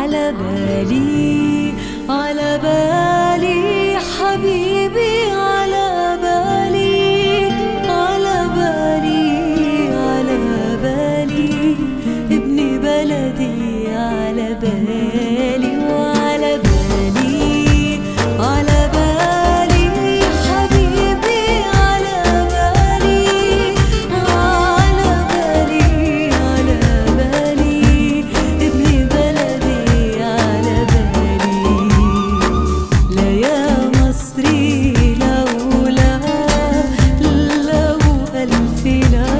على بالي على بالي حبيبي على بالي على بالي على بالي ابن بلدي على بالي وعلى بالي على بالي حبيبي على بالي على بالي على بالي ابن بلدي على بالي لا يا مصري لولا لو ألف لا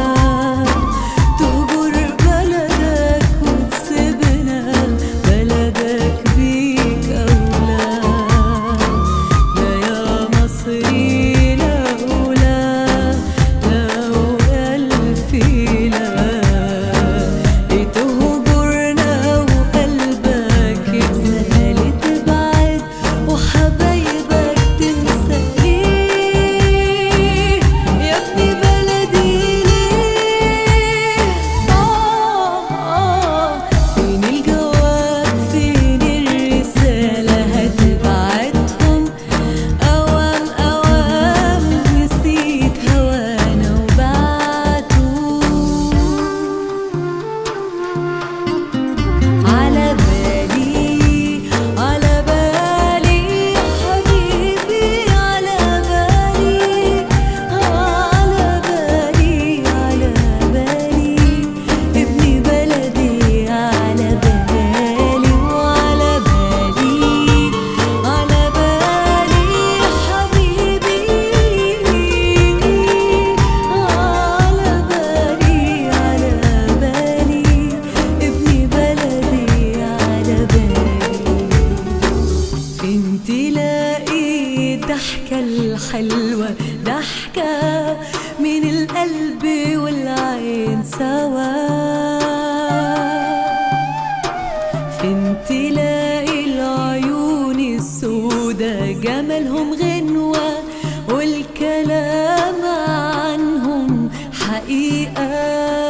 تجر بلدك وتسيبنا بلدك بيك أولى لا يا مصري لولا لو ألف لا تهجرنا وقلبك يسهل تبعد وحبايبك تنسى ليه يا ابن بلدي ليه آه آه فين الجواب فين الرسالة هتبعتهم أوام أوام نسيت هوانا وبعتوا على بالي على بالي حبيبي على بالي على بالي على بالي ابن بلدي على بالي وعلى بالي على بالي حبيبي على بالي على بالي ابن بلدي على بالي انت لاقي الضحكة الحلوة ضحكة من القلب والعين سوا فين تلاقي العيون السودا جمالهم غنوة والكلام عنهم حقيقة